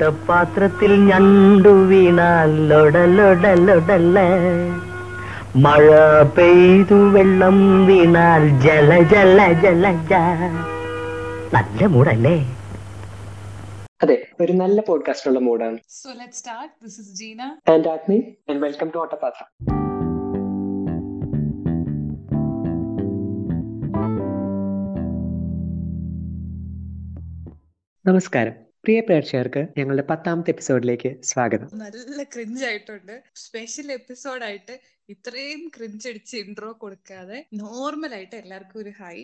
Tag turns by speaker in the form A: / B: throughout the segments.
A: പാത്രത്തിൽ ഞണ്ടു വീണാൽ ലൊടലൊടലൊടല മഴ പെയ്തു വെള്ളം വീണാൽ ജല ജല ജല ജ നല്ല മൂടല്ലേ
B: അതെ ഒരു നല്ല പോഡ്കാസ്റ്റിനുള്ള മൂഡാണ്
C: So let's start. This is Gina.
B: And Agni and welcome to Ottapathra നമസ്കാരം പ്രിയ പ്രേക്ഷകർക്ക് ഞങ്ങളുടെ പത്താമത്തെ എപ്പിസോഡിലേക്ക് സ്വാഗതം
C: നല്ല ക്രിഞ്ച് ആയിട്ടുണ്ട് സ്പെഷ്യൽ എപ്പിസോഡായിട്ട് ഇത്രയും ക്രിഞ്ച് അടിച്ച് ഇൻട്രോ കൊടുക്കാതെ നോർമൽ ആയിട്ട് എല്ലാവർക്കും ഒരു ഹൈ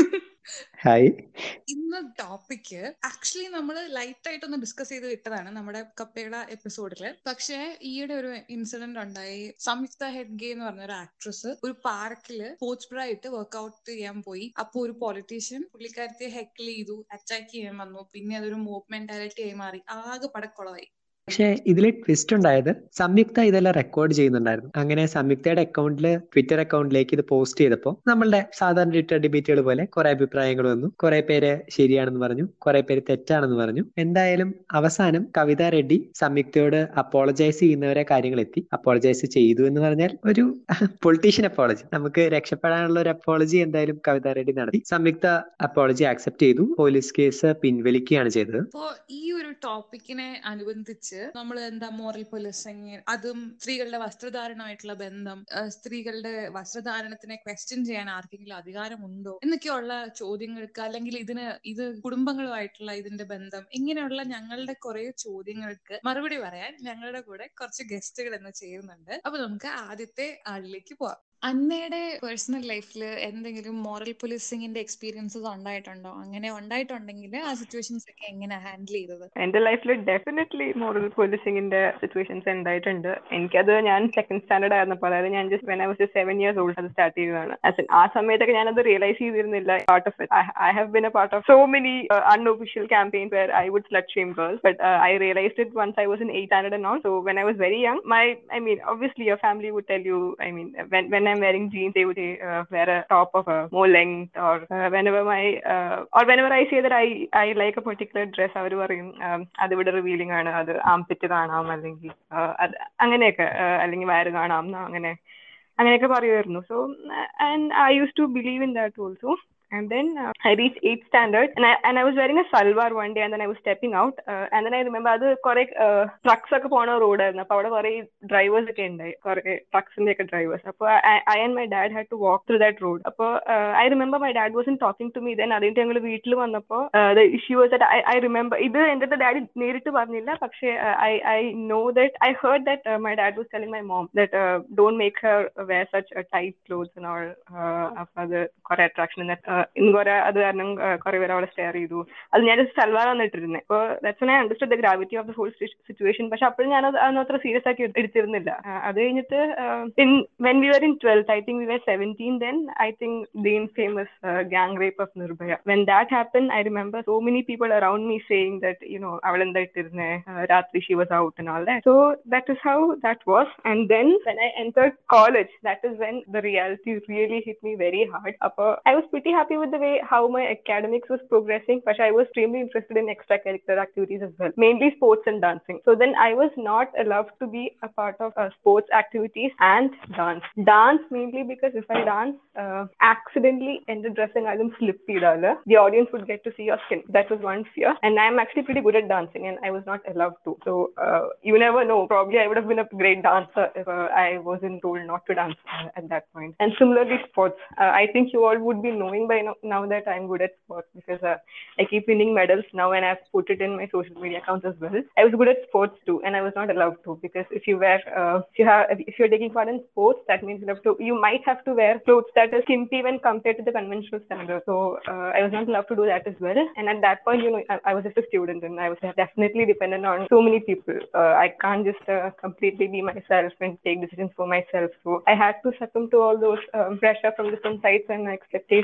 B: ഹായ്
C: ഇന്ന് ടോപ്പിക്ക് ആക്ച്വലി നമ്മൾ ലൈറ്റ് ആയിട്ടൊന്ന് ഡിസ്കസ് ചെയ്ത് വിട്ടതാണ് നമ്മുടെ കപ്പയുടെ എപ്പിസോഡിൽ പക്ഷേ ഈയിടെ ഒരു ഇൻസിഡന്റ് ഉണ്ടായി സംയുക്ത ഹെഡ്ഗെ എന്ന് പറഞ്ഞ ഒരു ആക്ട്രസ് ഒരു പാർക്കില് സ്പോർട്സ് ബ്രാ ആയിട്ട് വർക്ക്ഔട്ട് ചെയ്യാൻ പോയി അപ്പൊ ഒരു പൊളിറ്റീഷ്യൻ പുള്ളിക്കാരത്തെ ഹെക്കിൾ ചെയ്തു അറ്റാക്ക് ചെയ്യാൻ വന്നു പിന്നെ അതൊരു മൂവ് മെന്റാലിറ്റി ആയി മാറി ആകെ പടക്കുളമായി
B: പക്ഷേ ഇതിൽ ട്വിസ്റ്റ് ഉണ്ടായത് സംയുക്ത ഇതെല്ലാം റെക്കോർഡ് ചെയ്യുന്നുണ്ടായിരുന്നു അങ്ങനെ സംയുക്തയുടെ അക്കൗണ്ടിൽ ട്വിറ്റർ അക്കൗണ്ടിലേക്ക് ഇത് പോസ്റ്റ് ചെയ്തപ്പോൾ നമ്മളുടെ സാധാരണ ട്വിറ്റർ ഡിബേറ്റുകൾ പോലെ കുറെ അഭിപ്രായങ്ങൾ വന്നു കുറെ പേര് ശരിയാണെന്ന് പറഞ്ഞു കുറെ പേര് തെറ്റാണെന്ന് പറഞ്ഞു എന്തായാലും അവസാനം കവിത റെഡ്ഡി സംയുക്തയോട് അപ്പോളജൈസ് ചെയ്യുന്നവരെ കാര്യങ്ങൾ എത്തി അപ്പോളജൈസ് ചെയ്തു എന്ന് പറഞ്ഞാൽ ഒരു പൊളിറ്റീഷ്യൻ അപ്പോളജി നമുക്ക് രക്ഷപ്പെടാനുള്ള ഒരു അപ്പോളജി എന്തായാലും കവിത റെഡ്ഡി നടത്തി സംയുക്ത അപ്പോളജി ആക്സെപ്റ്റ് ചെയ്തു പോലീസ് കേസ് പിൻവലിക്കുകയാണ് ചെയ്തത്
C: അപ്പോ ഈ ഒരു ടോപ്പിക്കിനെ അനുബന്ധിച്ച് നമ്മൾ എന്താ മോറൽ പോലീസിങ് അതും സ്ത്രീകളുടെ വസ്ത്രധാരണമായിട്ടുള്ള ബന്ധം ആ, സ്ത്രീകളുടെ വസ്ത്രധാരണത്തിനെ ക്വസ്റ്റ്യൻ ചെയ്യാൻ ആർക്കെങ്കിലും അധികാരമുണ്ടോ എന്നൊക്കെയുള്ള ചോദ്യങ്ങൾക്ക് അല്ലെങ്കിൽ ഇതിന് ഇത് കുടുംബങ്ങളുമായിട്ടുള്ള ഇതിന്റെ ബന്ധം ഇങ്ങനെയുള്ള ഞങ്ങളുടെ കുറെ ചോദ്യങ്ങൾക്ക് മറുപടി പറയാൻ ഞങ്ങളുടെ കൂടെ കുറച്ച് ഗസ്റ്റുകൾ എന്ന് ചേരുന്നുണ്ട് അപ്പൊ നമുക്ക് ആദ്യത്തെ ആളിലേക്ക് പോവാം അന്നയുടെ പേഴ്സണൽ ലൈഫിൽ എന്തെങ്കിലും മോറൽ പോലീസിങ്ങിന്റെ എക്സ്പീരിയൻസസ് ഉണ്ടായിട്ടുണ്ടോ അങ്ങനെ ഉണ്ടായിട്ടുണ്ടെങ്കിൽ ആ സിറ്റുവേഷൻസ് ഒക്കെ എങ്ങനെ ഹാൻഡിൽ ചെയ്തത്
D: എന്റെ ലൈഫിൽ ഡെഫിനറ്റ്ലി മോറൽ പോലീസിങ്ങിന്റെ സിറ്റുവേഷൻസ് ഉണ്ടായിട്ടുണ്ട് എനിക്കത് ഞാൻ സെക്കൻഡ് സ്റ്റാൻഡേർഡ് ആയിരുന്നപ്പോൾ അതായത് ഞാൻ just when I was seven years old അത് സ്റ്റാർട്ട് ചെയ്തതാണ് As in, ആ സമയത്തൊക്കെ ഞാനത് റിയലൈസ് ചെയ്തിരുന്നില്ല part of it I have been a part of so many unofficial campaigns where I would slut shame girls but I realised it once I was in eight standard and all so when I was very young my I mean obviously your family would tell you i mean when when i'm wearing jeans they would say uh, wear a top of a more length or uh, whenever my uh, or whenever i say that i i like a particular dress അവർ പറയും um, അത് ഇവിടെ revealing ആണ് അത് armpit കാണാം അല്ലെങ്കിൽ uh, അത് അങ്ങനെയൊക്കെ uh, അല്ലെങ്കിൽ വയറ് കാണാം ന്ന് അങ്ങനെ അങ്ങനെയൊക്കെ പറയുമായിരുന്നു so and I use to believe in that also and then uh, I reached eighth standard, and I and I was wearing a salwar one day, and then I was stepping out, uh, and then I remember അത് കുറെ trucks ഒക്കെ പോണ റോഡായിരുന്നു അപ്പൊ അവിടെ കുറെ drivers ഒക്കെ ഉണ്ടായി കുറെ ട്രക്സിന്റെ ഒക്കെ ഡ്രൈവേഴ്സ് അപ്പൊ I and my dad had to walk through that road അപ്പൊ I remember my dad was in talking to me then അതിന്റെ ഞങ്ങൾ വീട്ടിൽ വന്നപ്പോ issue was that I remember ഇത് എന്റെ അടുത്ത് ഡാഡി നേരിട്ട് പറഞ്ഞില്ല പക്ഷേ I I know that I heard that my dad was telling my mom that don't make her wear such tight clothes and all അപ്പൊ അത് കുറെ അട്രാക്ഷൻ ഇന്ന് കുറെ അത് കാരണം കുറെ പേര് അവളെ സ്റ്റെയർ ചെയ്തു അത് ഞാൻ സൽവാർ വന്നിട്ടിരുന്നത് അപ്പൊ that's I understood the gravity of the whole situation പക്ഷെ അപ്പോഴും ഞാൻ അത് അത്ര സീരിയസ് ആക്കി എടു- എടുത്തിരുന്നില്ല ആ, അത് കഴിഞ്ഞിട്ട് in when we were in twelfth I think we were seventeen then I think the infamous gang rape of Nirbhaya when that happen I remember so many people around me saying that you know അവൾ എന്താ ഇട്ടിരുന്നേ രാത്രി she was out and all that so that is how that was and then when I entered college that is when the reality really hit me very hard Apo, i was pretty happy with the way how my academics was progressing but i was extremely interested in extracurricular activities as well mainly sports and dancing so then i was not allowed to be a part of uh, sports activities and dance dance mainly because if i dance uh, accidentally ended dressing item slip the audience would get to see your skin that was one fear and i'm actually pretty good at dancing and i was not allowed to so uh, you never know probably i would have been a great dancer if uh, i wasn't told not to dance uh, at that point and similarly sports uh, i think you all would be knowing by now, now that i'm good at sports because uh, i keep winning medals now and i've put it in my social media accounts as well i was good at sports too and i was not allowed to because if you wear uh, if you have if you're taking part in sports that means you have to you might have to wear clothes that is skimpy when compared to the conventional standard so uh, i was not allowed to do that as well and at that point you know i, I was just a student and i was definitely dependent on so many people uh, i can't just uh, completely be myself and take decisions for myself so i had to succumb to all those um, pressure from different sides and expectations so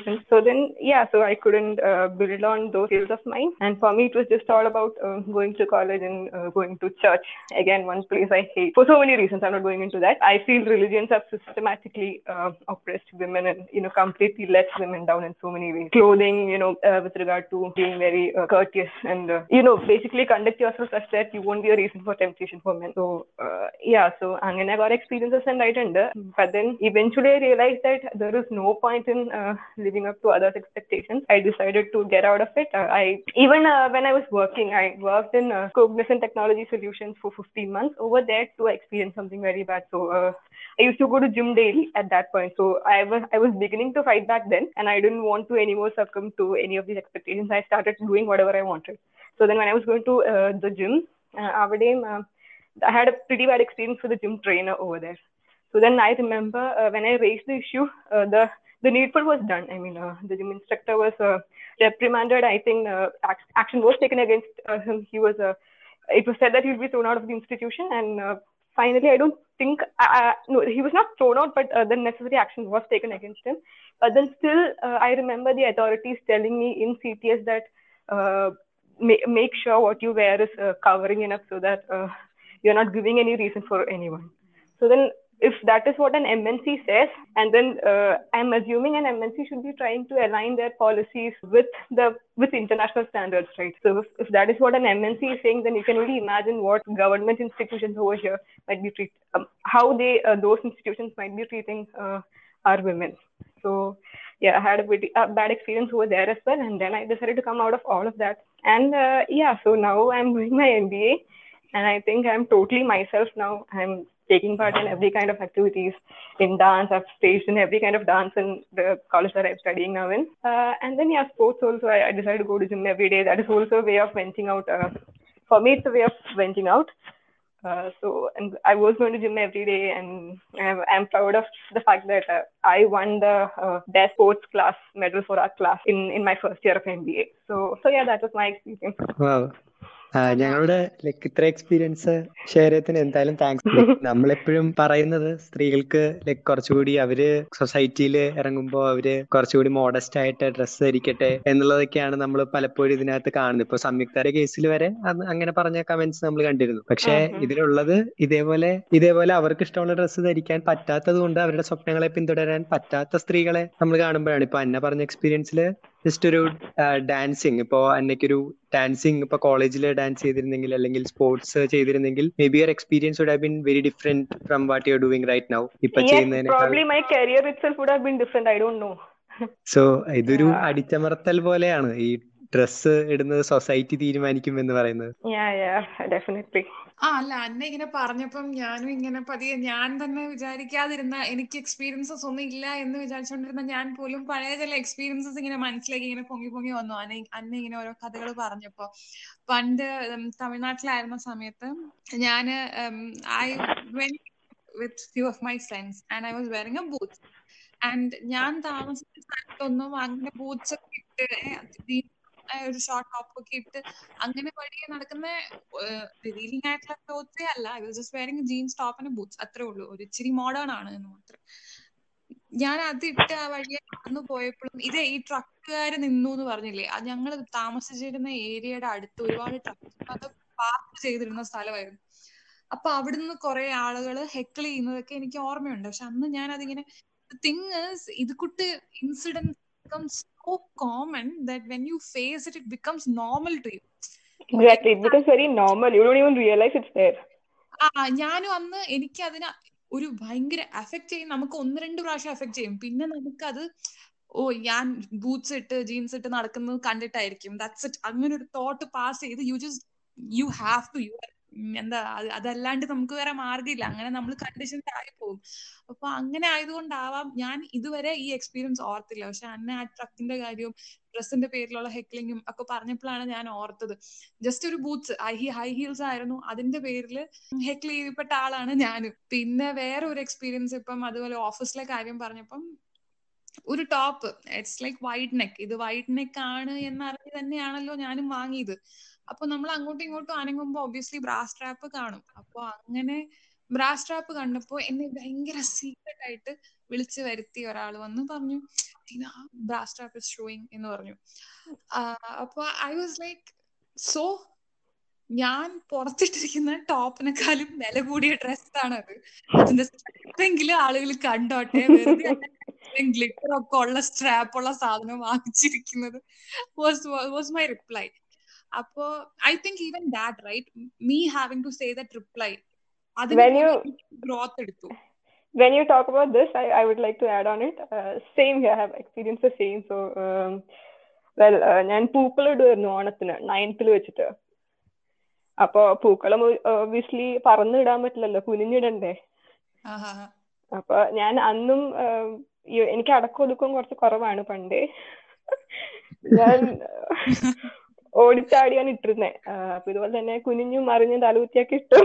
D: then, yeah, so I couldn't uh, build on those skills of mine. And for me, it was just all about uh, going to college and uh, going to church. Again, one place I hate for so many reasons. I'm not going into that. I feel religions have systematically uh, oppressed women and, you know, completely let women down in so many ways. Clothing, you know, uh, with regard to being very uh, courteous and, uh, you know, basically conduct yourself such that you won't be a reason for temptation for men. So, uh, yeah, so അങ്ങനെ കുറെ experiences ഉണ്ടായിട്ടുണ്ട് but then eventually I realized that there is no point in uh, living up to others' expectations. I decided to get out of it. Uh, I even uh, when I was working, I worked in uh, Cognizant Technology Solutions for 15 months. Over there, too, I experienced something very bad. So uh, I used to go to gym daily at that point. So I was I was beginning to fight back then, and I didn't want to anymore succumb to any of these expectations. I started doing whatever I wanted. So then when I was going to uh, the gym, uh, അവിടെയും uh, I had a pretty bad experience with the gym trainer over there. So then I remember uh, when I raised the issue, uh, the the needful was done. I mean, uh, the gym instructor was uh, reprimanded. I think uh, ac- action was taken against uh, him. He was. Uh, it was said that he would be thrown out of the institution, and uh, finally, I don't think. Uh, no, he was not thrown out, but uh, the necessary action was taken against him. But then still, uh, I remember the authorities telling me in CTS that uh, ma- make sure what you wear is uh, covering enough so that uh, you're not giving any reason for anyone. So then, if that is what an MNC says, and then uh, I'm assuming an MNC should be trying to align their policies with the with international standards, right? So if, if that is what an MNC is saying, then you can only imagine what government institutions over here might be treat um, how they uh, those institutions might be treating uh, our women. So yeah, I had a, pretty, a bad experience over there as well, and then I decided to come out of all of that. And uh, yeah, so now I'm doing my MBA, and I think I'm totally myself now. I'm taking part in every kind of activities in dance. I've staged in every kind of dance in the college that I'm studying now in. Uh, and then yeah, sports also. I, I decided to go to gym every day. That is also a way of venting out. Uh, for me, it's a way of venting out. Uh, so and I was going to gym every day, and I'm, I'm proud of the fact that uh, I won the uh, best sports class medal for our class in in my first year of MBA. So so yeah, that was my experience.
B: Wow. ആ, ഞങ്ങളുടെ like ഇത്ര experience share ചെയ്തതിന് എന്തായാലും thanks നമ്മളെപ്പോഴും പറയുന്നത് സ്ത്രീകൾക്ക് like കുറച്ചുകൂടി അവര് സൊസൈറ്റിയിൽ ഇറങ്ങുമ്പോൾ അവര് കുറച്ചുകൂടി മോഡസ്റ്റ് ആയിട്ട് ഡ്രസ്സ് ധരിക്കട്ടെ എന്നുള്ളതൊക്കെയാണ് നമ്മൾ പലപ്പോഴും ഇതിനകത്ത് കാണുന്നത് ഇപ്പൊ സംയുക്തയുടെ കേസിൽ വരെ അത് അങ്ങനെ പറഞ്ഞ കമന്റ്സ് നമ്മൾ കണ്ടിരുന്നു പക്ഷെ
D: ഉം ഉം.
B: ഇതിലുള്ളത് ഇതേപോലെ ഇതേപോലെ അവർക്ക് ഇഷ്ടമുള്ള ഡ്രസ്സ് ധരിക്കാൻ പറ്റാത്തത് കൊണ്ട് അവരുടെ സ്വപ്നങ്ങളെ പിന്തുടരാൻ പറ്റാത്ത സ്ത്രീകളെ നമ്മൾ കാണുമ്പോഴാണ് ഇപ്പൊ അന്ന പറഞ്ഞ എക്സ്പീരിയൻസിൽ ജസ്റ്റ് ഒരു ഡാൻസിങ് ഇപ്പോ അന്നയ്ക്കൊരു ഡാൻസിങ് ഇപ്പൊ കോളേജിൽ ഡാൻസ് ചെയ്തിരുന്നെങ്കിൽ അല്ലെങ്കിൽ സ്പോർട്സ് ചെയ്തിരുന്നെങ്കിൽ maybe your experience would have been very different from what you are doing right now ഇപ്പൊ
D: Yes,
B: ചെയ്യുന്നതിനേക്കാൾ
D: probably my career itself would have been different. I don't know.
B: So ഇതൊരു
D: Yeah.
B: അടിച്ചമർത്തൽ പോലെയാണ് ഈ dress ഇടുന്നത് society തീരുമാനിക്കും എന്ന് പറയുന്നത്
D: Yeah, yeah, definitely.
C: ആ അല്ല അന്ന ഇങ്ങനെ പറഞ്ഞപ്പം ഞാനും ഇങ്ങനെ പതിയെ ഞാൻ തന്നെ വിചാരിക്കാതിരുന്ന എനിക്ക് എക്സ്പീരിയൻസസ് ഒന്നും ഇല്ല എന്ന് വിചാരിച്ചുകൊണ്ടിരുന്ന ഞാൻ പോലും പഴയ ചില എക്സ്പീരിയൻസസ് ഇങ്ങനെ മനസ്സിലേക്ക് ഇങ്ങനെ പൊങ്ങി പൊങ്ങി വന്നു അന്ന അന്ന ഇങ്ങനെ ഓരോ കഥകൾ പറഞ്ഞപ്പോ പണ്ട് ഉം, തമിഴ്നാട്ടിലായിരുന്ന സമയത്ത് ഞാന് I went with few of my friends and I was wearing a booth ആൻഡ് ഞാൻ താമസിച്ച സ്ഥലത്തൊന്നും അങ്ങനെ ബൂട്ട്സ് ഒക്കെ ഇട്ട് ഏ, ഈ ഒരു ഷോർട്ട് ടോപ്പ് ഒക്കെ ഇട്ട് അങ്ങനെ വഴിയെ നടക്കുന്ന റിവീലിംഗ് ആയിട്ടുള്ള ക്ലോത്തേ അല്ല I was just wearing jeans top and boots അത്രേ ഉള്ളൂ ഒരു ഇച്ചിരി മോഡേൺ ആണ് എന്ന് മാത്രം ഞാൻ അതിട്ട് ആ വഴിയെ നടന്നു പോയപ്പോഴും ഇത് ഈ ട്രക്കുകാർ നിന്നു എന്ന് പറഞ്ഞില്ലേ അത് ഞങ്ങൾ താമസിച്ചിരുന്ന ഏരിയയുടെ അടുത്ത് ഒരുപാട് ട്രക്ക് അത് പാർക്ക് ചെയ്തിരുന്ന സ്ഥലമായിരുന്നു അപ്പൊ അവിടുന്ന് കുറെ ആളുകൾ ഹെക്കിൾ ചെയ്യുന്നതൊക്കെ എനിക്ക് ഓർമ്മയുണ്ട് പക്ഷെ അന്ന് ഞാൻ അതിങ്ങനെ തിങ് ഇത് കുട്ട് incident becomes so common that when you face it, it becomes normal to you.
D: Exactly. It becomes very normal. You don't even realize it's there.
C: ആ ഞാനും അന്ന് എനിക്ക് അതിന് ഒരു ഭയങ്കര അഫക്ട് ചെയ്യും നമുക്ക് ഒന്ന് രണ്ട് പ്രാവശ്യം അഫക്ട് ചെയ്യും പിന്നെ നമുക്കത് ഓ ഞാൻ ബൂട്ട്സ് ഇട്ട് ജീൻസ് ഇട്ട് നടക്കുന്നത് കണ്ടിട്ടായിരിക്കും ദാറ്റ്സ് ഇറ്റ് അങ്ങനെ ഒരു തോട്ട് പാസ് ചെയ്ത് you just you have to you എന്താ അത് അതല്ലാണ്ട് നമുക്ക് വേറെ മാർഗ്ഗമില്ല അങ്ങനെ നമ്മൾ കണ്ടീഷൻസ് ആയി പോകും അപ്പൊ അങ്ങനെ ആയതുകൊണ്ടാവാം ഞാൻ ഇതുവരെ ഈ എക്സ്പീരിയൻസ് ഓർത്തില്ല പക്ഷെ അന്നെ ആ ട്രക്കിന്റെ കാര്യവും ഡ്രസ്സിന്റെ പേരിലുള്ള ഹെക്ലിങ്ങും ഒക്കെ പറഞ്ഞപ്പോഴാണ് ഞാൻ ഓർത്തത് ജസ്റ്റ് ഒരു ബൂട്ട്സ് ഹൈ ഹൈ ഹീൽസ് ആയിരുന്നു അതിന്റെ പേരിൽ ഹെക്ൽ ചെയ്യപ്പെട്ട ആളാണ് ഞാനും പിന്നെ വേറെ ഒരു എക്സ്പീരിയൻസ് ഇപ്പം അതുപോലെ ഓഫീസിലെ കാര്യം പറഞ്ഞപ്പം ഒരു top it's like wide neck ഇത് വൈഡ് നെക്ക് ആണ് എന്നറിഞ്ഞ് തന്നെയാണല്ലോ ഞാനും വാങ്ങിയത് അപ്പൊ നമ്മൾ അങ്ങോട്ടും ഇങ്ങോട്ടും അനങ്ങുമ്പോ ഒബ്വിയസ്ലി ബ്രാസ് ട്രാപ്പ് കാണും അപ്പൊ അങ്ങനെ ബ്രാസ് ട്രാപ്പ് കണ്ടപ്പോ എന്നെ ഭയങ്കര സീക്രട്ട് ആയിട്ട് വിളിച്ചു വരുത്തി ഒരാൾ വന്ന് പറഞ്ഞു ബ്രാസ് സ്ട്രാപ്പ് ഇസ് ഷോയിങ് എന്ന് പറഞ്ഞു അപ്പൊ ഐ വാസ് ലൈക്ക് സോ ഞാൻ പുറത്തിട്ടിരിക്കുന്ന ടോപ്പിനെക്കാളും വില കൂടിയ ഡ്രസ്സാണ് അത് അതിന്റെ സ്ട്രാപ്പെങ്കിലും ആളുകൾ കണ്ടോട്ടെ വെറുതെ ഗ്ലിറ്റർ ഒക്കെ ഉള്ള സ്ട്രാപ്പ് ഉള്ള സാധനം വാങ്ങിച്ചിരിക്കുന്നത് വാസ് വാസ് മൈ റിപ്ലൈ അപ്പോ I think even that right me having to say that reply
D: When you
C: growth എടുത്തു
D: when you talk about this, I, I would like to add on it. Uh, same here, I have experienced the same. So, um, well, uh, ഞാൻ പൂക്കളം ഇടുമായിരുന്നു ഓണത്തിന് നയൻത്തിൽ വെച്ചിട്ട് അപ്പൊ പൂക്കളം obviously പറന്നിടാൻ പറ്റില്ലല്ലോ കുനിഞ്ഞിടണ്ടേ
C: ആഹാ
D: അപ്പൊ ഞാൻ അന്നും ആഹ്, ഈ- എനിക്ക് അടക്കം ഒതുക്കം കുറച്ച് കുറവാണ് പണ്ടേ ഞാൻ ഓടിച്ചാടിയാണ് ഇട്ടിരുന്നേ ആഹ്, അപ്പൊ ഇതുപോലെ തന്നെ കുനിഞ്ഞും മറിഞ്ഞും തലകുത്തിയൊക്കെ ഇട്ടു